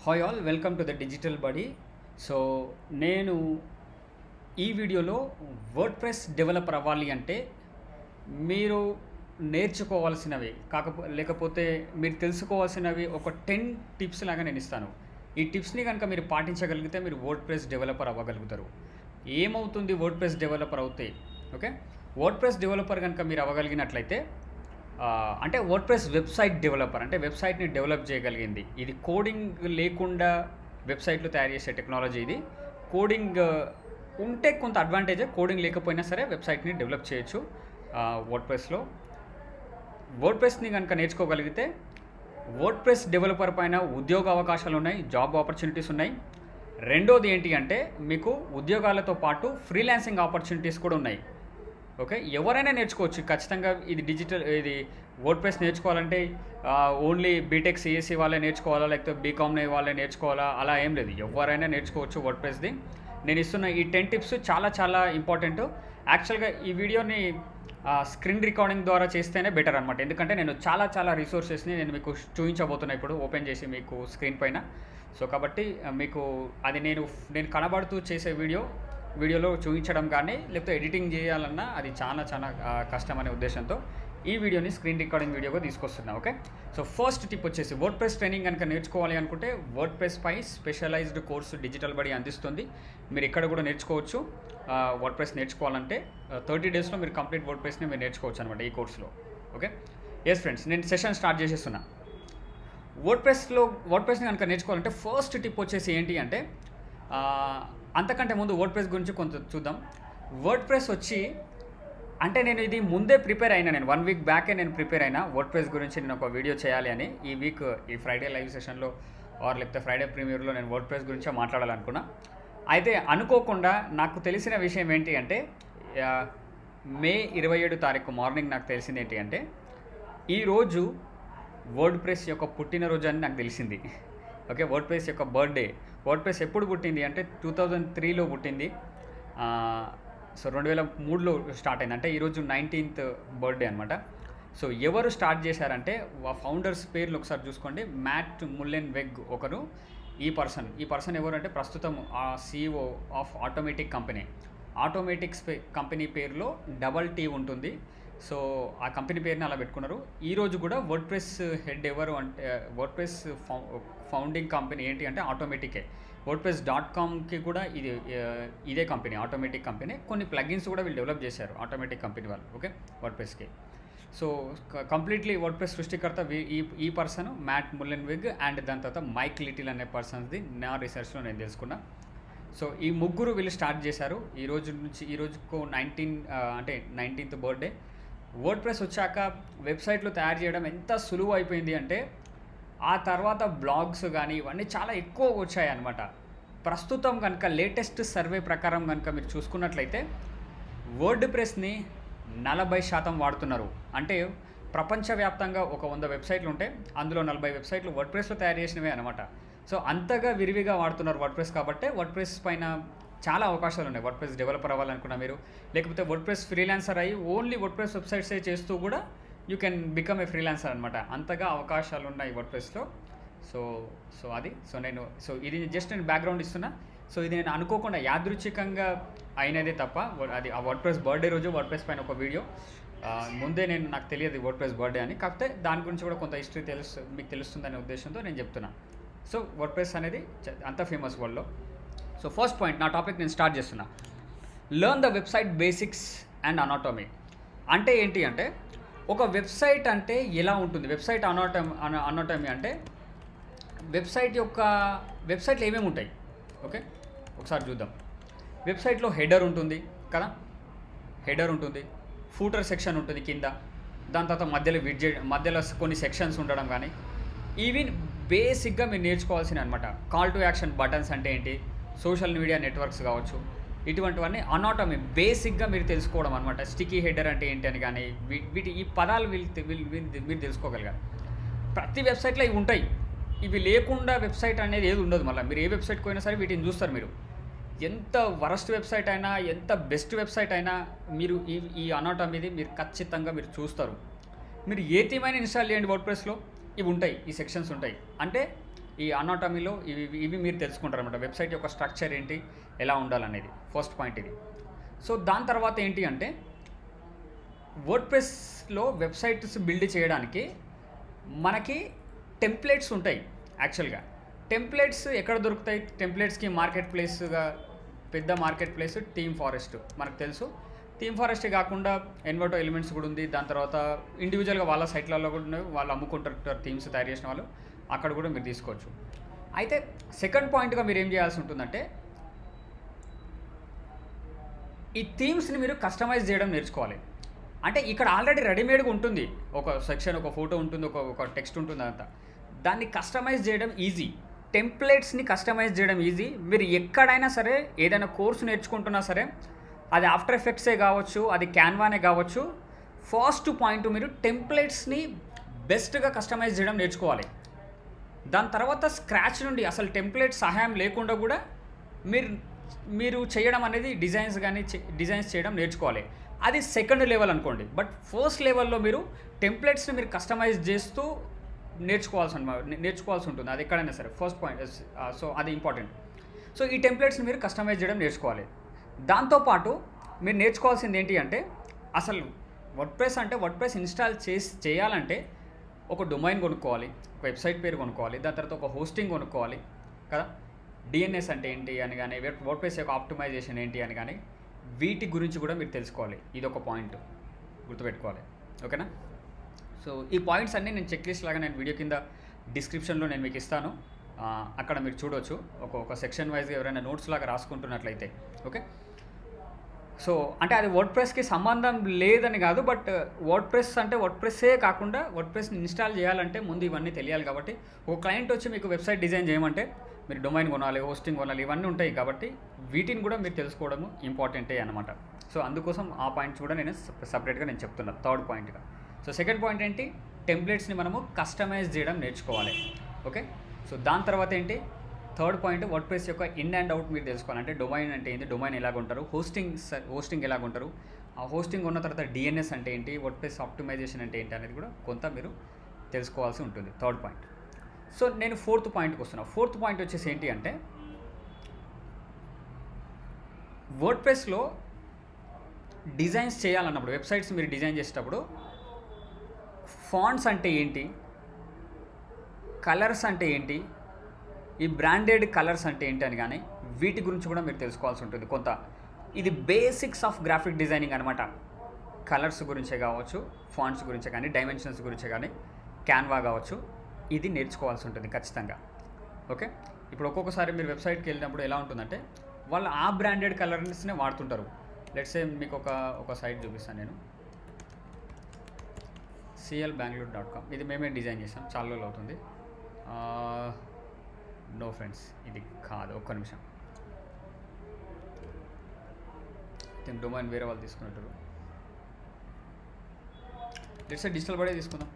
hi all welcome to the digital buddy so నేను ఈ వీడియోలో వర్డ్ ప్రెస్ డెవలపర్ అవ్వాలి అంటే మీరు నేర్చుకోవాల్సినవి కాకపో లేకపోతే మీరు తెలుసుకోవాల్సినవి ఒక టెన్ టిప్స్ లాగా నేను ఇస్తాను ఈ టిప్స్ని కనుక మీరు పాటించగలిగితే మీరు వర్డ్ ప్రెస్ డెవలపర్ అవ్వగలుగుతారు ఏమవుతుంది వర్డ్ ప్రెస్ డెవలపర్ అవుతే ఓకే వర్డ్ ప్రెస్ డెవలపర్ కనుక మీరు అవ్వగలిగినట్లయితే ఆ, అంటే వర్డ్ ప్రెస్ వెబ్సైట్ డెవలపర్ అంటే వెబ్సైట్ని డెవలప్ చేయగలిగింది ఇది కోడింగ్ లేకుండా వెబ్సైట్లు తయారు చేసే టెక్నాలజీ ఇది కోడింగ్ ఆ, ఉంటే కొంత అడ్వాంటేజ్ కోడింగ్ లేకపోయినా సరే వెబ్సైట్ని డెవలప్ చేయొచ్చు వర్డ్ ప్రెస్లో వర్డ్ ప్రెస్ని కనుక నేర్చుకోగలిగితే వర్డ్ ప్రెస్ డెవలపర్ పైన ఉద్యోగ అవకాశాలు ఉన్నాయి జాబ్ ఆపర్చునిటీస్ ఉన్నాయి రెండోది ఏంటి అంటే మీకు ఉద్యోగాలతో పాటు ఫ్రీలాన్సింగ్ ఆపర్చునిటీస్ కూడా ఉన్నాయి ఓకే ఎవరైనా నేర్చుకోవచ్చు ఖచ్చితంగా ఇది డిజిటల్ ఇది వర్డ్ ప్రెస్ నేర్చుకోవాలంటే ఓన్లీ బీటెక్ సిఎస్సి వాళ్ళే నేర్చుకోవాలా లేకపోతే బీకామ్ వాళ్ళే నేర్చుకోవాలా అలా ఏం లేదు ఎవరైనా నేర్చుకోవచ్చు వర్డ్ ప్రెస్ది నేను ఇస్తున్న ఈ టెన్ టిప్స్ చాలా చాలా ఇంపార్టెంట్ యాక్చువల్గా ఈ వీడియోని స్క్రీన్ రికార్డింగ్ ద్వారా చేస్తేనే బెటర్ అనమాట ఎందుకంటే నేను చాలా చాలా రిసోర్సెస్ని నేను మీకు చూపించబోతున్నా ఇప్పుడు ఓపెన్ చేసి మీకు స్క్రీన్ పైన సో కాబట్టి ఆ, మీకు అది నేను నేను కనబడుతూ చేసే వీడియో వీడియోలో చూపించడం కానీ లేకపోతే ఎడిటింగ్ చేయాలన్నా అది చాలా చాలా ఆ, కష్టం అనే ఉద్దేశంతో ఈ వీడియోని స్క్రీన్ రికార్డింగ్ వీడియోగా తీసుకొస్తున్నా ఓకే సో ఫస్ట్ టిప్ వచ్చేసి వర్డ్ ప్రెస్ ట్రైనింగ్ కనుక నేర్చుకోవాలి అనుకుంటే వర్డ్ ప్రెస్ పై స్పెషలైజ్డ్ కోర్సు డిజిటల్ బడి అందిస్తుంది మీరు ఇక్కడ కూడా నేర్చుకోవచ్చు వర్డ్ ప్రెస్ నేర్చుకోవాలంటే థర్టీ డేస్లో మీరు కంప్లీట్ వర్డ్ ప్రెస్ని మీరు నేర్చుకోవచ్చు అనమాట ఈ కోర్సులో ఓకే ఎస్ ఫ్రెండ్స్ నేను సెషన్ స్టార్ట్ చేసేస్తున్నా వర్డ్ ప్రెస్లో వర్డ్ ప్రెస్ని కనుక నేర్చుకోవాలంటే ఫస్ట్ టిప్ వచ్చేసి ఏంటి అంటే ఆ, అంతకంటే ముందు వర్డ్ ప్రెస్ గురించి కొంత చూద్దాం వర్డ్ ప్రెస్ వచ్చి అంటే నేను ఇది ముందే ప్రిపేర్ అయినా నేను వన్ వీక్ బ్యాకే నేను ప్రిపేర్ అయినా వర్డ్ ప్రెస్ గురించి నేను ఒక వీడియో చేయాలి అని ఈ వీక్ ఈ ఫ్రైడే లైవ్ సెషన్లో ఆర్ లేకపోతే ఫ్రైడే ప్రీమియర్లో నేను వర్డ్ ప్రెస్ గురించే మాట్లాడాలనుకున్నా అయితే అనుకోకుండా నాకు తెలిసిన విషయం ఏంటి అంటే ఆ, మే ఇరవై ఏడు తారీఖు మార్నింగ్ నాకు తెలిసింది ఏంటి అంటే ఈరోజు వర్డ్ ప్రెస్ యొక్క పుట్టినరోజు అని నాకు తెలిసింది ఓకే వర్డ్ ప్రెస్ యొక్క బర్త్డే వర్డ్ ప్రెస్ ఎప్పుడు పుట్టింది అంటే టూ థౌజండ్ త్రీలో పుట్టింది ఆ, సో రెండు వేల మూడులో స్టార్ట్ అయింది అంటే ఈరోజు నైన్టీన్త్ బర్త్డే అనమాట సో ఎవరు స్టార్ట్ చేశారంటే ఫౌండర్స్ పేర్లు ఒకసారి చూసుకోండి మ్యాట్ ముల్లెన్ వెగ్ ఒకరు ఈ పర్సన్ ఈ పర్సన్ ఎవరు అంటే ప్రస్తుతం ఆ CEO of Automattic company Automattic's పే కంపెనీ పేరులో డబల్ టీ ఉంటుంది సో ఆ కంపెనీ పేరుని అలా పెట్టుకున్నారు ఈ రోజు కూడా వర్డ్ ప్రెస్ హెడ్ ఎవరు అంటే వర్డ్ ప్రెస్ ఫౌండింగ్ కంపెనీ ఏంటి అంటే ఆటోమేటికే వర్డ్ ప్రెస్ డాట్ కామ్కి కూడా ఇది ఆ, ఇదే కంపెనీ ఆటోమేటిక్ కంపెనీ కొన్ని ప్లగిన్స్ కూడా వీళ్ళు డెవలప్ చేశారు ఆటోమేటిక్ కంపెనీ వాళ్ళు ఓకే వర్డ్ ప్రెస్కి సో కంప్లీట్లీ వర్డ్ ప్రెస్ సృష్టికర్త వీ- ఈ ఈ person Matt Mullenweg and దాని తర్వాత మైక్ లిటిల్ అనే పర్సన్స్ది నా రీసెర్చ్లో నేను తెలుసుకున్నా సో ఈ ముగ్గురు వీళ్ళు స్టార్ట్ చేశారు ఈ రోజు నుంచి ఈ రోజుకు నైన్టీన్ అంటే నైన్టీన్త్ బర్త్డే వర్డ్ ప్రెస్ వచ్చాక వెబ్సైట్లు తయారు చేయడం ఎంత సులువు అయిపోయింది అంటే ఆ తర్వాత బ్లాగ్స్ కానీ ఇవన్నీ చాలా ఎక్కువ వచ్చాయి అనమాట ప్రస్తుతం కనుక లేటెస్ట్ సర్వే ప్రకారం కనుక మీరు చూసుకున్నట్లయితే వర్డ్ ప్రెస్ని నలభై శాతం వాడుతున్నారు అంటే ప్రపంచవ్యాప్తంగా ఒక వంద వెబ్సైట్లు ఉంటే అందులో నలభై వెబ్సైట్లు వర్డ్ ప్రెస్లో తయారు చేసినవే అనమాట సో అంతగా విరివిగా వాడుతున్నారు వర్డ్ ప్రెస్ కాబట్టి వర్డ్ ప్రెస్ పైన చాలా అవకాశాలు ఉన్నాయి వర్డ్ ప్రెస్ డెవలపర్ అవ్వాలనుకున్నా మీరు లేకపోతే వర్డ్ ప్రెస్ ఫ్రీలాన్సర్ అయ్యి ఓన్లీ వర్డ్ ప్రెస్ వెబ్సైట్సే చేస్తూ కూడా you can become a freelancer అనమాట అంతగా అవకాశాలు ఉన్నాయి వర్డ్ ప్రెస్లో సో సో అది సో నేను సో ఇది జస్ట్ నేను బ్యాక్గ్రౌండ్ ఇస్తున్నా సో ఇది నేను అనుకోకుండా యాదృచ్ఛికంగా అయినదే తప్ప వ- అది ఆ వర్డ్ ప్రెస్ బర్త్డే రోజు వర్డ్ ప్రెస్ పైన ఒక వీడియో ఆ, ముందే నేను నాకు తెలియదు వర్డ్ ప్రెస్ బర్త్డే అని కాకపోతే దాని గురించి కూడా కొంత హిస్టరీ తెలుసు మీకు తెలుస్తుందనే ఉద్దేశంతో నేను చెప్తున్నా సో వర్డ్ ప్రెస్ అనేది చ- అంత ఫేమస్ వరల్డ్లో సో ఫస్ట్ పాయింట్ నా టాపిక్ నేను స్టార్ట్ చేస్తున్నా learn the website basics and anatomy అంటే ఏంటి అంటే ఒక వెబ్సైట్ అంటే ఎలా ఉంటుంది వెబ్సైట్ అనాటమ్ అనాటమీ అంటే వెబ్సైట్ యొక్క వెబ్సైట్లో ఏమేమి ఉంటాయి ఓకే ఒకసారి చూద్దాం వెబ్సైట్లో హెడర్ ఉంటుంది కదా హెడర్ ఉంటుంది ఫూటర్ సెక్షన్ ఉంటుంది కింద దాని తర్వాత మధ్యలో విడ్జెట్ మధ్యలో కొన్ని సెక్షన్స్ ఉండడం కానీ ఈవెన్ బేసిక్గా మీరు నేర్చుకోవాల్సిన అనమాట కాల్ టు యాక్షన్ బటన్స్ అంటే ఏంటి సోషల్ మీడియా నెట్వర్క్స్ కావచ్చు ఇటువంటివన్నీ అనాటమీ బేసిక్గా మీరు తెలుసుకోవడం అనమాట స్టికీ హెడర్ అంటే ఏంటి అని కానీ వీ- వీటి ఈ పదాలు వీళ్ళు తె- వీళ్ళు- వీళ్ళు- మీరు తెలుసుకోగలగాలి ప్రతి వెబ్సైట్లో ఇవి ఉంటాయి ఇవి లేకుండా వెబ్సైట్ అనేది ఏది ఉండదు మళ్ళీ మీరు ఏ వెబ్సైట్కి పోయినా సరే వీటిని చూస్తారు మీరు ఎంత వరస్ట్ వెబ్సైట్ అయినా ఎంత బెస్ట్ వెబ్సైట్ అయినా మీరు ఈ ఈ అనాటమీది మీరు ఖచ్చితంగా మీరు చూస్తారు మీరు ఏ థీమ్ అయినా ఇన్స్టాల్ చేయండి వర్డ్ ప్రెస్లో ఇవి ఉంటాయి ఈ సెక్షన్స్ ఉంటాయి అంటే ఈ అనాటమీలో ఇవి ఇవి మీరు తెలుసుకుంటారు అనమాట వెబ్సైట్ యొక్క స్ట్రక్చర్ ఏంటి ఎలా ఉండాలనేది ఫస్ట్ పాయింట్ ఇది సో దాని తర్వాత ఏంటి అంటే వర్డ్ ప్రెస్లో వెబ్సైట్స్ బిల్డ్ చేయడానికి మనకి టెంప్లెట్స్ ఉంటాయి యాక్చువల్గా టెంప్లెట్స్ ఎక్కడ దొరుకుతాయి టెంప్లెట్స్కి మార్కెట్ ప్లేస్గా పెద్ద మార్కెట్ ప్లేస్ టీమ్ ఫారెస్ట్ మనకు తెలుసు థీమ్ ఫారెస్ట్ కాకుండా ఎన్వర్టో ఎలిమెంట్స్ కూడా ఉంది దాని తర్వాత ఇండివిజువల్గా వాళ్ళ సైట్లలో కూడా ఉన్నాయి వాళ్ళు అమ్ముకుంటారు థీమ్స్ తయారు చేసిన వాళ్ళు అక్కడ కూడా మీరు తీసుకోవచ్చు అయితే సెకండ్ పాయింట్గా మీరు ఏం చేయాల్సి ఉంటుందంటే ఈ థీమ్స్ని మీరు కస్టమైజ్ చేయడం నేర్చుకోవాలి అంటే ఇక్కడ ఆల్రెడీ రెడీమేడ్గా ఉంటుంది ఒక సెక్షన్ ఒక ఫోటో ఉంటుంది ఒక ఒక టెక్స్ట్ ఉంటుంది అంతా దాన్ని కస్టమైజ్ చేయడం ఈజీ టెంప్లెట్స్ని కస్టమైజ్ చేయడం ఈజీ మీరు ఎక్కడైనా సరే ఏదైనా కోర్సు నేర్చుకుంటున్నా సరే అది ఆఫ్టర్ ఎఫెక్ట్సే కావచ్చు అది క్యాన్వానే కావచ్చు ఫస్ట్ పాయింట్ మీరు టెంప్లెట్స్ని బెస్ట్గా కస్టమైజ్ చేయడం నేర్చుకోవాలి దాని తర్వాత స్క్రాచ్ నుండి అసలు టెంప్లెట్ సహాయం లేకుండా కూడా మీరు మీరు చేయడం అనేది డిజైన్స్ కానీ డిజైన్స్ చేయడం నేర్చుకోవాలి అది సెకండ్ లెవెల్ అనుకోండి బట్ ఫస్ట్ లెవెల్లో మీరు టెంప్లెట్స్ని మీరు కస్టమైజ్ చేస్తూ నేర్చుకోవాల్సి అన్నమాట నేర్చుకోవాల్సి ఉంటుంది అది ఎక్కడైనా సరే ఫస్ట్ పాయింట్ సో అది ఇంపార్టెంట్ సో ఈ టెంప్లెట్స్ని మీరు కస్టమైజ్ చేయడం నేర్చుకోవాలి దాంతోపాటు మీరు నేర్చుకోవాల్సింది ఏంటి అంటే అసలు వర్డ్ ప్రెస్ అంటే వర్డ్ ప్రెస్ ఇన్స్టాల్ చేసి చేయాలంటే ఒక డొమైన్ కొనుక్కోవాలి ఒక వెబ్సైట్ పేరు కొనుక్కోవాలి దాని తర్వాత ఒక హోస్టింగ్ కొనుక్కోవాలి కదా డిఎన్ఎస్ అంటే ఏంటి అని కానీ వర్డ్ ప్రెస్ యొక్క ఆప్టిమైజేషన్ ఏంటి అని కానీ వీటి గురించి కూడా మీరు తెలుసుకోవాలి ఇది ఒక పాయింట్ గుర్తుపెట్టుకోవాలి ఓకేనా సో ఈ పాయింట్స్ అన్నీ నేను చెక్ లిస్ట్ లాగా నేను వీడియో కింద డిస్క్రిప్షన్లో నేను మీకు ఇస్తాను ఆ, అక్కడ మీరు చూడవచ్చు ఒక ఒక సెక్షన్ వైజ్గా ఎవరైనా నోట్స్ లాగా రాసుకుంటున్నట్లయితే ఓకే సో అంటే అది వర్డ్ ప్రెస్కి సంబంధం లేదని కాదు బట్ వర్డ్ ప్రెస్ అంటే వర్డ్ ప్రెస్సే కాకుండా వర్డ్ ప్రెస్ని ఇన్స్టాల్ చేయాలంటే ముందు ఇవన్నీ తెలియాలి కాబట్టి ఒక క్లయింట్ వచ్చి మీకు వెబ్సైట్ డిజైన్ చేయమంటే మీరు డొమైన్ కొనాలి హోస్టింగ్ కొనాలి ఇవన్నీ ఉంటాయి కాబట్టి వీటిని కూడా మీరు తెలుసుకోవడము ఇంపార్టెంటే అనమాట సో అందుకోసం ఆ పాయింట్స్ కూడా నేను సపరేట్గా నేను చెప్తున్నాను థర్డ్ పాయింట్గా సో సెకండ్ పాయింట్ ఏంటి టెంప్లెట్స్ని మనము కస్టమైజ్ చేయడం నేర్చుకోవాలి ఓకే సో దాని తర్వాత ఏంటి థర్డ్ పాయింట్ వర్డ్ ప్రెస్ యొక్క ఇన్ అండ్ అవుట్ మీరు తెలుసుకోవాలి అంటే డొమైన్ అంటే ఏంటి డొమైన్ ఎలాగ ఉంటారు హోస్టింగ్ హోస్టింగ్ ఎలాగ ఉంటారు ఆ హోస్టింగ్ ఉన్న తర్వాత డిఎన్ఎస్ అంటే ఏంటి వర్డ్ ప్రెస్ ఆప్టిమైజేషన్ అంటే ఏంటి అనేది కూడా కొంత మీరు తెలుసుకోవాల్సి ఉంటుంది థర్డ్ పాయింట్ సో నేను ఫోర్త్ పాయింట్కి వస్తున్నా ఫోర్త్ పాయింట్ వచ్చేసి ఏంటి అంటే వర్డ్ ప్రెస్లో డిజైన్స్ చేయాలన్నప్పుడు వెబ్సైట్స్ మీరు డిజైన్ చేసేటప్పుడు ఫాంట్స్ అంటే ఏంటి కలర్స్ అంటే ఏంటి ఈ బ్రాండెడ్ కలర్స్ అంటే ఏంటి అని కానీ వీటి గురించి కూడా మీరు తెలుసుకోవాల్సి ఉంటుంది కొంత ఇది బేసిక్స్ ఆఫ్ గ్రాఫిక్ డిజైనింగ్ అనమాట కలర్స్ గురించే కావచ్చు ఫాంట్స్ గురించే కానీ డైమెన్షన్స్ గురించే కానీ క్యాన్వా కావచ్చు ఇది నేర్చుకోవాల్సి ఉంటుంది ఖచ్చితంగా ఓకే ఇప్పుడు ఒక్కొక్కసారి మీరు వెబ్సైట్కి వెళ్ళినప్పుడు ఎలా ఉంటుందంటే వాళ్ళు ఆ బ్రాండెడ్ కలర్స్నే వాడుతుంటారు లెట్స్ ఏ మీకు ఒక ఒక సైట్ చూపిస్తాను నేను సిఎల్ బెంగళూరు డాట్ కామ్ ఇది మేమే డిజైన్ చేసాం చాలా రోజులు అవుతుంది నో ఫ్రెండ్స్ ఇది కాదు ఒక్క నిమిషం దీని డొమైన్ వేరే వాళ్ళు తీసుకున్నట్టు లెట్స్ డిజిటల్ బడే తీసుకుందాం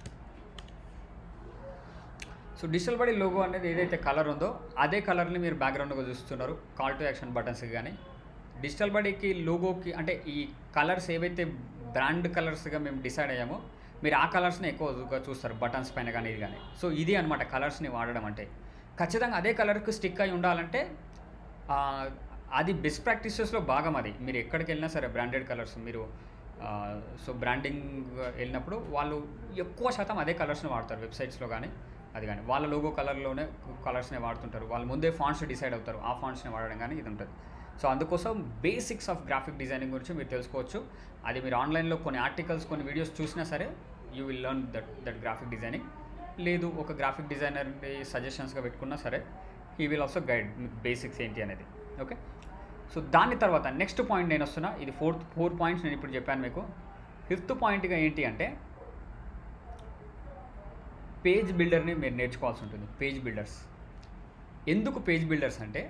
సో డిజిటల్ బడీ లోగో అనేది ఏదైతే కలర్ ఉందో అదే కలర్ని మీరు బ్యాక్గ్రౌండ్గా చూస్తున్నారు కాల్ టు యాక్షన్ బటన్స్కి కానీ డిజిటల్ బడీకి లోగోకి అంటే ఈ కలర్స్ ఏవైతే బ్రాండ్ కలర్స్గా మేము డిసైడ్ అయ్యామో మీరు ఆ కలర్స్ని ఎక్కువగా చూస్తారు బటన్స్ పైన కానీ ఇది కానీ సో ఇది అనమాట కలర్స్ని వాడడం అంటే ఖచ్చితంగా అదే కలర్కి స్టిక్ అయి ఉండాలంటే ఆ, అది బెస్ట్ ప్రాక్టీసెస్లో భాగం అది మీరు ఎక్కడికి వెళ్ళినా సరే బ్రాండెడ్ కలర్స్ మీరు ఆ, సో బ్రాండింగ్ వెళ్ళినప్పుడు వాళ్ళు ఎక్కువ శాతం అదే కలర్స్ని వాడతారు వెబ్సైట్స్లో కానీ అది కానీ వాళ్ళ లోగో కలర్లోనే కలర్స్ని వాడుతుంటారు వాళ్ళు ముందే ఫాంట్స్ డిసైడ్ అవుతారు ఆ ఫాంట్స్ని వాడడం కానీ ఇది ఉంటుంది సో అందుకోసం బేసిక్స్ ఆఫ్ గ్రాఫిక్ డిజైనింగ్ గురించి మీరు తెలుసుకోవచ్చు అది మీరు ఆన్లైన్లో కొన్ని ఆర్టికల్స్ కొన్ని వీడియోస్ చూసినా సరే you will learn that that graphic designing లేదు ఒక గ్రాఫిక్ డిజైనర్ని సజెషన్స్గా పెట్టుకున్నా సరే హీ విల్ ఆల్సో గైడ్ మీకు బేసిక్స్ ఏంటి అనేది ఓకే సో దాని తర్వాత నెక్స్ట్ పాయింట్ నేను వస్తున్నా ఇది ఫోర్త్ ఫోర్ పాయింట్స్ నేను ఇప్పుడు చెప్పాను మీకు ఫిఫ్త్ పాయింట్గా ఏంటి అంటే పేజ్ బిల్డర్ని మీరు నేర్చుకోవాల్సి ఉంటుంది పేజ్ బిల్డర్స్ ఎందుకు పేజ్ బిల్డర్స్ అంటే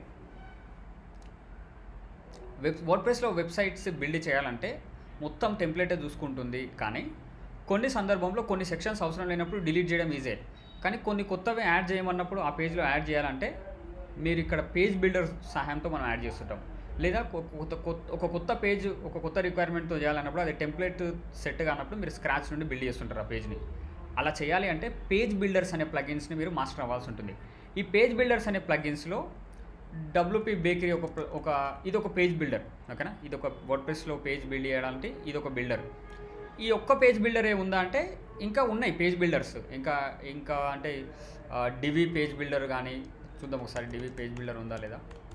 వెబ్ వర్డ్ ప్రెస్లో వెబ్సైట్స్ బిల్డ్ చేయాలంటే మొత్తం టెంప్లెటే చూసుకుంటుంది కానీ కొన్ని సందర్భంలో కొన్ని సెక్షన్స్ అవసరం లేనప్పుడు డిలీట్ చేయడం ఈజీ కానీ కొన్ని కొత్తవి యాడ్ చేయమన్నప్పుడు ఆ పేజ్లో యాడ్ చేయాలంటే మీరు ఇక్కడ పేజ్ బిల్డర్ సహాయంతో మనం యాడ్ చేస్తుంటాం లేదా కొ- కొత్త కొత్త ఒక కొత్త పేజ్ ఒక కొత్త రిక్వైర్మెంట్తో చేయాలన్నప్పుడు అది టెంప్లెట్ సెట్ కానప్పుడు మీరు స్క్రాచ్ నుండి బిల్డ్ చేస్తుంటారు ఆ పేజ్ని అలా చేయాలి అంటే పేజ్ బిల్డర్స్ అనే ప్లగిన్స్ని మీరు మాస్టర్ అవ్వాల్సి ఉంటుంది ఈ పేజ్ బిల్డర్స్ అనే ప్లగిన్స్లో డబ్ల్యూపీ బేకరీ ఒక ప్ల- ఒక ఇది ఒక పేజ్ బిల్డర్ ఓకేనా ఇది ఒక వర్డ్ ప్రెస్లో పేజ్ బిల్డ్ చేయడానికి ఇది ఒక బిల్డర్ ఈ ఒక్క పేజ్ బిల్డర్ ఏ ఉందా అంటే ఇంకా ఉన్నాయి పేజ్ బిల్డర్స్ ఇంకా ఇంకా అంటే డివి పేజ్ బిల్డర్ కానీ చూద్దాం ఒకసారి డివి పేజ్ బిల్డర్ ఉందా లేదా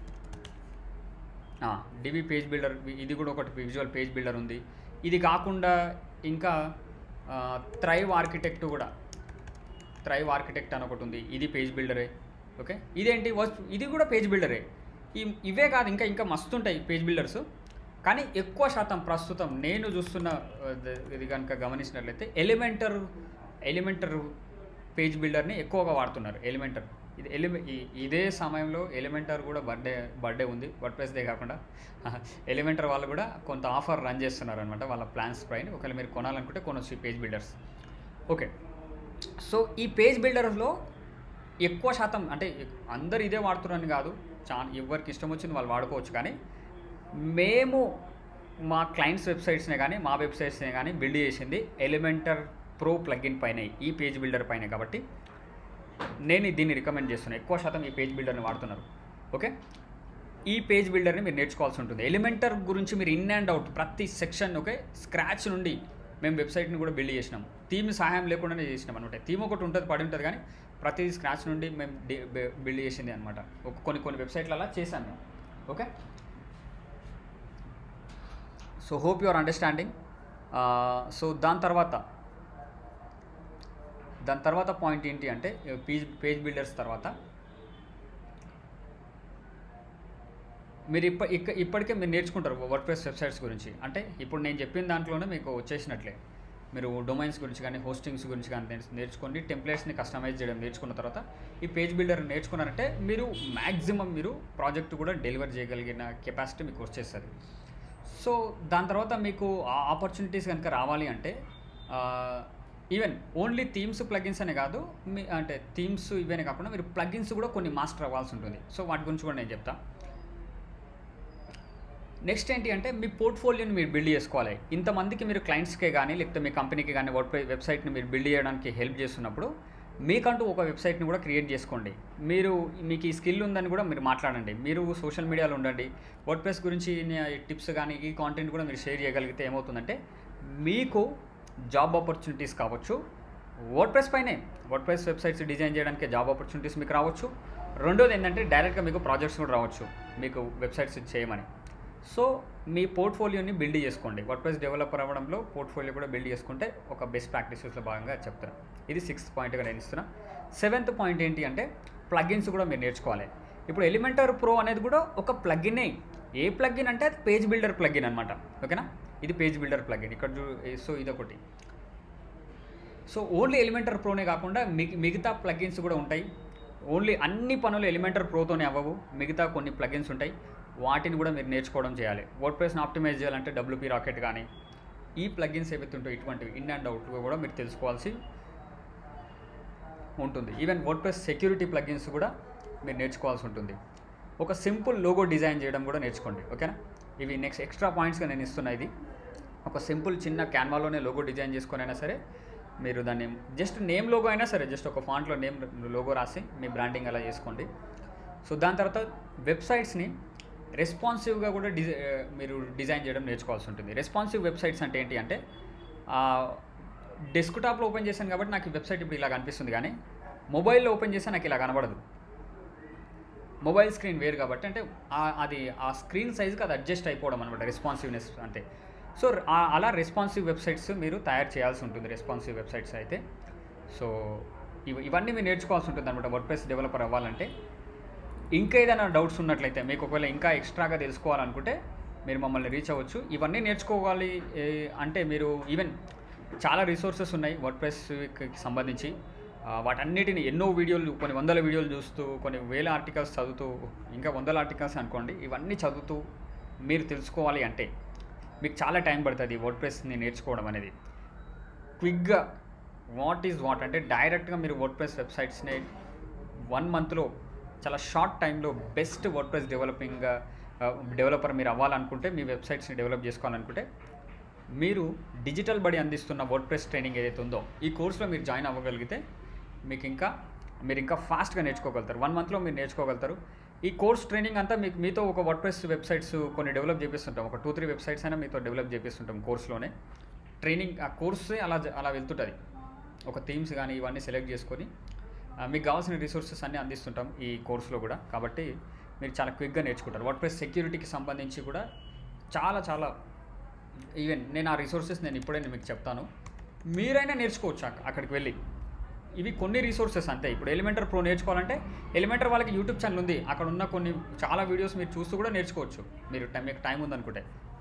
డివి పేజ్ బిల్డర్ ఇది కూడా ఒకటి విజువల్ పేజ్ బిల్డర్ ఉంది ఇది కాకుండా ఇంకా థ్రైవ్ ఆర్కిటెక్ట్ కూడా థ్రైవ్ ఆర్కిటెక్ట్ అని ఒకటి ఉంది ఇది పేజ్ బిల్డరే ఓకే ఇదేంటి వస్తు ఇది కూడా పేజ్ బిల్డరే ఈ ఇవే కాదు ఇంకా ఇంకా మస్తు ఉంటాయి పేజ్ బిల్డర్స్ కానీ ఎక్కువ శాతం ప్రస్తుతం నేను చూస్తున్న ఆ, ద- ఇది కనుక గమనించినట్లయితే ఎలిమెంటర్ ఎలిమెంటర్ పేజ్ బిల్డర్ని ఎక్కువగా వాడుతున్నారు ఎలిమెంటర్ ఇది ఎలిమె ఈ- ఇదే సమయంలో ఎలిమెంటర్ కూడా బర్త్డే బర్త్డే ఉంది వర్డ్ ప్రెస్ డే కాకుండా ఎలిమెంటర్ వాళ్ళు కూడా కొంత ఆఫర్ రన్ చేస్తున్నారు అనమాట వాళ్ళ ప్లాన్స్ పైన ఒకవేళ మీరు కొనాలనుకుంటే కొనొచ్చు ఈ పేజ్ బిల్డర్స్ ఓకే సో ఈ పేజ్ బిల్డర్లో ఎక్కువ శాతం అంటే అందరు ఇదే వాడుతున్నారని కాదు చా ఎవరికి ఇష్టం వచ్చింది వాళ్ళు వాడుకోవచ్చు కానీ మేము మా క్లయింట్స్ వెబ్సైట్స్నే కానీ మా వెబ్సైట్స్నే కానీ బిల్డ్ చేసింది ఎలిమెంటర్ ప్రో ప్లగ్ఇన్ పైన ఈ పేజ్ బిల్డర్ పైన కాబట్టి నేను దీన్ని రికమెండ్ చేస్తున్నాను ఎక్కువ శాతం ఈ పేజ్ బిల్డర్ని వాడుతున్నారు ఓకే ఈ పేజ్ బిల్డర్ని మీరు నేర్చుకోవాల్సి ఉంటుంది ఎలిమెంటర్ గురించి మీరు ఇన్ అండ్ అవుట్ ప్రతి సెక్షన్ ఓకే స్క్రాచ్ నుండి మేము వెబ్సైట్ని కూడా బిల్డ్ చేసినాం థీమ్ సహాయం లేకుండానే చేసినాం అనమాట థీమ్ ఒకటి ఉంటుంది పడి ఉంటుంది కానీ ప్రతిదీ స్క్రాచ్ నుండి మేము బిల్డ్ చేసింది అనమాట ఒక కొన్ని కొన్ని వెబ్సైట్లలో చేశాను మేము okay so hope your understanding so దాని తర్వాత దాని తర్వాత పాయింట్ ఏంటి అంటే పేజ్ పేజ్ బిల్డర్స్ తర్వాత మీరు ఇప్ప ఇక్క ఇప్పటికే మీరు నేర్చుకుంటారు వర్డ్ ప్రెస్ వెబ్సైట్స్ గురించి అంటే ఇప్పుడు నేను చెప్పిన దాంట్లోనే మీకు వచ్చేసినట్లే మీరు డొమైన్స్ గురించి కానీ హోస్టింగ్స్ గురించి కానీ నేర్చు- నేర్చుకోండి టెంప్లెట్స్ని కస్టమైజ్ చేయడం నేర్చుకున్న తర్వాత ఈ పేజ్ బిల్డర్ నేర్చుకున్నారంటే మీరు మ్యాక్సిమం మీరు ప్రాజెక్ట్ కూడా డెలివర్ చేయగలిగిన కెపాసిటీ మీకు వచ్చేస్తుంది సో దాని తర్వాత మీకు ఆ ఆపర్చునిటీస్ కనుక రావాలి అంటే ఈవెన్ ఓన్లీ థీమ్స్ ప్లగిన్స్ అనే కాదు మీ అంటే థీమ్స్ ఇవే కాకుండా మీరు ప్లగిన్స్ కూడా కొన్ని మాస్టర్ అవ్వాల్సి ఉంటుంది సో వాటి గురించి కూడా నేను చెప్తా నెక్స్ట్ ఏంటి అంటే మీ పోర్ట్ఫోలియోని మీరు బిల్డ్ చేసుకోవాలి ఇంతమందికి మీరు క్లయింట్స్కే కానీ లేకపోతే మీ కంపెనీకి కానీ వర్డ్ వెబ్సైట్ని మీరు బిల్డ్ చేయడానికి హెల్ప్ చేస్తున్నప్పుడు మీకంటూ ఒక వెబ్సైట్ని కూడా క్రియేట్ చేసుకోండి మీరు మీకు ఈ స్కిల్ ఉందని కూడా మీరు మాట్లాడండి మీరు సోషల్ మీడియాలో ఉండండి వర్డ్ ప్రెస్ గురించి టిప్స్ కానీ ఈ కాంటెంట్ కూడా మీరు షేర్ చేయగలిగితే ఏమవుతుందంటే మీకు జాబ్ ఆపర్చునిటీస్ కావచ్చు వర్డ్ ప్రెస్ పైనే వర్డ్ ప్రెస్ వెబ్సైట్స్ డిజైన్ చేయడానికి జాబ్ ఆపర్చునిటీస్ మీకు రావచ్చు రెండోది ఏంటంటే డైరెక్ట్గా మీకు ప్రాజెక్ట్స్ కూడా రావచ్చు మీకు వెబ్సైట్స్ చేయమని సో మీ పోర్ట్ఫోలియోని బిల్డ్ చేసుకోండి వర్డ్ ప్రెస్ డెవలపర్ అవ్వడంలో పోర్ట్ఫోలియో కూడా బిల్డ్ చేసుకుంటే ఒక బెస్ట్ ప్రాక్టీసెస్లో భాగంగా చెప్తాను ఇది సిక్స్త్ పాయింట్గా నేను ఇస్తున్నా సెవెంత్ పాయింట్ ఏంటి అంటే ప్లగిన్స్ కూడా మీరు నేర్చుకోవాలి ఇప్పుడు ఎలిమెంటర్ ప్రో అనేది కూడా ఒక ప్లగినే ఏ ప్లగిన్ అంటే అది పేజ్ బిల్డర్ ప్లగిన్ అనమాట ఓకేనా ఇది పేజ్ బిల్డర్ ప్లగిన్ ఇక్కడ చూ సో ఇది ఒకటి సో ఓన్లీ ఎలిమెంటర్ ప్రోనే కాకుండా మిగ మిగతా ప్లగిన్స్ కూడా ఉంటాయి ఓన్లీ అన్ని పనులు ఎలిమెంటర్ ప్రోతోనే అవ్వవు మిగతా కొన్ని ప్లగిన్స్ ఉంటాయి వాటిని కూడా మీరు నేర్చుకోవడం చేయాలి వర్డ్ ప్రెస్ని ఆప్టిమైజ్ చేయాలంటే డబ్ల్యూపీ రాకెట్ కానీ ఈ ప్లగిన్స్ ఏవైతే ఉంటాయో ఇటువంటివి ఇన్ అండ్ అవుట్ కూడా మీరు తెలుసుకోవాల్సి ఉంటుంది even WordPress security plugins కూడా మీరు నేర్చుకోవాల్సి ఉంటుంది ఒక సింపుల్ లోగో డిజైన్ చేయడం కూడా నేర్చుకోండి ఓకేనా ఇవి నెక్స్ట్ ఎక్స్ట్రా పాయింట్స్గా నేను ఇస్తున్నా ఇది ఒక సింపుల్ చిన్న క్యాన్వాలోనే లోగో డిజైన్ చేసుకొని అయినా సరే మీరు దాన్ని జస్ట్ నేమ్ లోగో అయినా సరే జస్ట్ ఒక ఫాంట్లో నేమ్ లోగో రాసి మీ బ్రాండింగ్ అలా చేసుకోండి సో దాని తర్వాత వెబ్సైట్స్ని రెస్పాన్సివ్గా కూడా డిజై మీరు డిజైన్ చేయడం నేర్చుకోవాల్సి ఉంటుంది రెస్పాన్సివ్ వెబ్సైట్స్ అంటే ఏంటి అంటే డెస్క్టాప్లో ఓపెన్ చేశాను కాబట్టి నాకు ఈ వెబ్సైట్ ఇప్పుడు ఇలా కనిపిస్తుంది కానీ మొబైల్లో ఓపెన్ చేస్తే నాకు ఇలా కనబడదు మొబైల్ స్క్రీన్ వేరు కాబట్టి అంటే ఆ- అది ఆ స్క్రీన్ సైజ్కి అది అడ్జస్ట్ అయిపోవడం అనమాట రెస్పాన్సివ్నెస్ అంటే సో ఆ- అలా రెస్పాన్సివ్ వెబ్సైట్స్ మీరు తయారు చేయాల్సి ఉంటుంది రెస్పాన్సివ్ వెబ్సైట్స్ అయితే సో ఇవ ఇవన్నీ మీరు నేర్చుకోవాల్సి ఉంటుంది అనమాట వర్డ్ ప్రెస్ డెవలపర్ అవ్వాలంటే ఇంకా ఏదైనా డౌట్స్ ఉన్నట్లయితే మీకు ఒకవేళ ఇంకా ఎక్స్ట్రాగా తెలుసుకోవాలనుకుంటే మీరు మమ్మల్ని రీచ్ అవ్వచ్చు ఇవన్నీ నేర్చుకోవాలి ఏ, అంటే మీరు ఈవెన్ చాలా రిసోర్సెస్ ఉన్నాయి వర్డ్ ప్రెస్కి సంబంధించి ఆ, వాటన్నిటిని ఎన్నో వీడియోలు కొన్ని వందల వీడియోలు చూస్తూ కొన్ని వేల ఆర్టికల్స్ చదువుతూ ఇంకా వందల ఆర్టికల్స్ అనుకోండి ఇవన్నీ చదువుతూ మీరు తెలుసుకోవాలి అంటే మీకు చాలా టైం పడుతుంది వర్డ్ ప్రెస్ని నేర్చుకోవడం అనేది క్విక్గా వాట్ ఈజ్ వాట్ అంటే డైరెక్ట్గా మీరు వర్డ్ ప్రెస్ వెబ్సైట్స్ని వన్ మంత్లో చాలా షార్ట్ టైంలో best WordPress developing developer మీరు అవ్వాలనుకుంటే మీ వెబ్సైట్స్ని డెవలప్ చేసుకోవాలనుకుంటే మీరు డిజిటల్ బడి అందిస్తున్న వర్డ్ ప్రెస్ ట్రైనింగ్ ఏదైతే ఉందో ఈ కోర్సులో మీరు జాయిన్ అవ్వగలిగితే మీకు ఇంకా మీరు ఇంకా ఫాస్ట్గా నేర్చుకోగలుగుతారు వన్ మంత్లో మీరు నేర్చుకోగలుగుతారు ఈ కోర్స్ ట్రైనింగ్ అంతా మీకు మీతో ఒక వర్డ్ ప్రెస్ వెబ్సైట్స్ కొన్ని డెవలప్ చేపిస్తుంటాం ఒక టూ త్రీ వెబ్సైట్స్ అయినా మీతో డెవలప్ చేపిస్తుంటాం కోర్స్లోనే ట్రైనింగ్ ఆ కోర్సే అలా జ- అలా వెళ్తుంటుంది ఒక థీమ్స్ కానీ ఇవన్నీ సెలెక్ట్ చేసుకొని ఆ, మీకు కావాల్సిన రిసోర్సెస్ అన్నీ అందిస్తుంటాం ఈ కోర్సులో కూడా కాబట్టి మీరు చాలా క్విక్గా నేర్చుకుంటారు వర్డ్ ప్రెస్ సెక్యూరిటీకి సంబంధించి కూడా చాలా చాలా ఈవెన్ నేను ఆ రిసోర్సెస్ నేను ఇప్పుడే నేను మీకు చెప్తాను మీరైనా నేర్చుకోవచ్చు అక్క- అక్కడికి వెళ్ళి ఇవి కొన్ని రిసోర్సెస్ అంతే ఇప్పుడు ఎలిమెంటర్ ప్రో నేర్చుకోవాలంటే ఎలిమెంటర్ వాళ్ళకి యూట్యూబ్ ఛానల్ ఉంది అక్కడ ఉన్న కొన్ని చాలా వీడియోస్ మీరు చూస్తూ కూడా నేర్చుకోవచ్చు మీరు టైం మీకు టైం ఉందనుకుంటే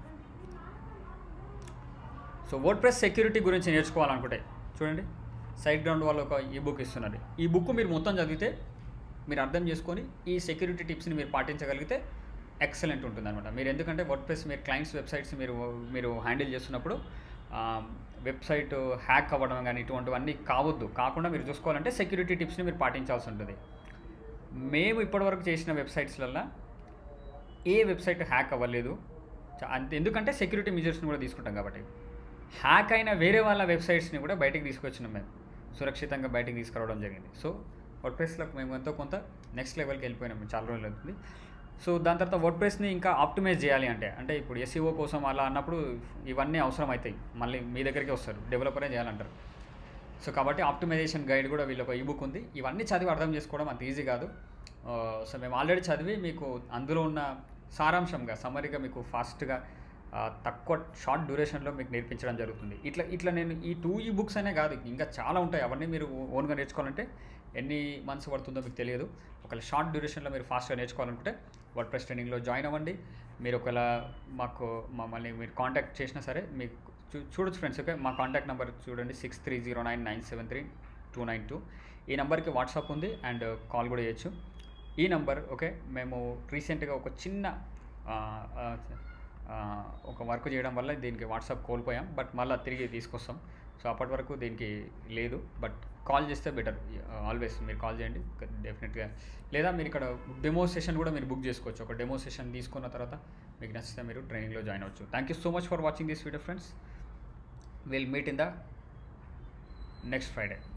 సో వర్డ్ ప్రెస్ సెక్యూరిటీ గురించి నేర్చుకోవాలనుకుంటే చూడండి సైడ్ గ్రౌండ్ వాళ్ళు ఒక ఈ బుక్ ఇస్తున్నారు ఈ బుక్ మీరు మొత్తం చదివితే మీరు అర్థం చేసుకొని ఈ సెక్యూరిటీ టిప్స్ని మీరు పాటించగలిగితే ఎక్సలెంట్ ఉంటుంది అనమాట మీరు ఎందుకంటే వర్డ్ ప్రెస్ మీరు క్లయింట్స్ వెబ్సైట్స్ మీరు మీరు హ్యాండిల్ చేస్తున్నప్పుడు వెబ్సైట్ హ్యాక్ అవ్వడం కానీ ఇటువంటివన్నీ కావద్దు కాకుండా మీరు చూసుకోవాలంటే సెక్యూరిటీ టిప్స్ని మీరు పాటించాల్సి ఉంటుంది మేము ఇప్పటివరకు చేసిన వెబ్సైట్స్లల్లో ఏ వెబ్సైట్ హ్యాక్ అవ్వలేదు చ- అంతే ఎందుకంటే సెక్యూరిటీ మెజర్స్ని కూడా తీసుకుంటాం కాబట్టి హ్యాక్ అయిన వేరే వాళ్ళ వెబ్సైట్స్ని కూడా బయటికి తీసుకొచ్చినాం మేము సురక్షితంగా బయటికి తీసుకురావడం జరిగింది సో వర్డ్ ప్రెస్లో మేము ఎంతో కొంత నెక్స్ట్ లెవెల్కి వెళ్ళిపోయినాం మేము చాలా రోజులు అవుతుంది సో దాని తర్వాత వర్డ్ ప్రెస్ని ఇంకా ఆప్టిమైజ్ చేయాలి అంటే అంటే ఇప్పుడు ఎస్ఈఓ కోసం అలా అన్నప్పుడు ఇవన్నీ అవసరం అవుతాయి మళ్ళీ మీ దగ్గరికి వస్తారు డెవలపరే చేయాలంటారు సో కాబట్టి ఆప్టిమైజేషన్ గైడ్ కూడా వీళ్ళకి ఒక ఈబుక్ ఉంది ఇవన్నీ చదివి అర్థం చేసుకోవడం అంత ఈజీ కాదు ఆ, సో మేము ఆల్రెడీ చదివి మీకు అందులో ఉన్న సారాంశంగా సమరీగా మీకు ఫాస్ట్గా ఆ, తక్కువ షార్ట్ డ్యూరేషన్లో మీకు నేర్పించడం జరుగుతుంది ఇట్లా ఇట్లా నేను ఈ టూ ఈ బుక్స్ అనే కాదు ఇంకా చాలా ఉంటాయి అవన్నీ మీరు ఓన్గా నేర్చుకోవాలంటే ఎన్ని మంత్స్ పడుతుందో మీకు తెలియదు ఒకవేళ షార్ట్ డ్యూరేషన్లో మీరు ఫాస్ట్గా నేర్చుకోవాలనుకుంటే వర్డ్ ప్రెస్ ట్రైనింగ్లో జాయిన్ అవ్వండి మీరు ఒకవేళ మాకు మమ్మల్ని మీరు కాంటాక్ట్ చేసినా సరే మీకు చూ చూడొచ్చు ఫ్రెండ్స్ ఓకే మా కాంటాక్ట్ నెంబర్ చూడండి six three zero nine nine seven three two nine two ఈ నెంబర్కి వాట్సాప్ ఉంది అండ్ కాల్ కూడా చేయొచ్చు ఈ నెంబర్ ఓకే మేము రీసెంట్గా ఒక చిన్న ఆ, ఆ, ఆ, ఒక వర్క్ చేయడం వల్ల దీనికి వాట్సాప్ కోల్పోయాం బట్ మళ్ళీ తిరిగి తీసుకొస్తాం సో అప్పటి వరకు దీనికి లేదు బట్ కాల్ చేస్తే బెటర్ ఆల్వేస్ మీరు కాల్ చేయండి డెఫినెట్గా లేదా మీరు ఇక్కడ డెమో సెషన్ కూడా మీరు బుక్ చేసుకోవచ్చు ఒక డెమో సెషన్ తీసుకున్న తర్వాత మీకు నచ్చితే మీరు ట్రైనింగ్లో జాయిన్ అవ్వచ్చు thank you so much for watching this video friends will meet in the next Friday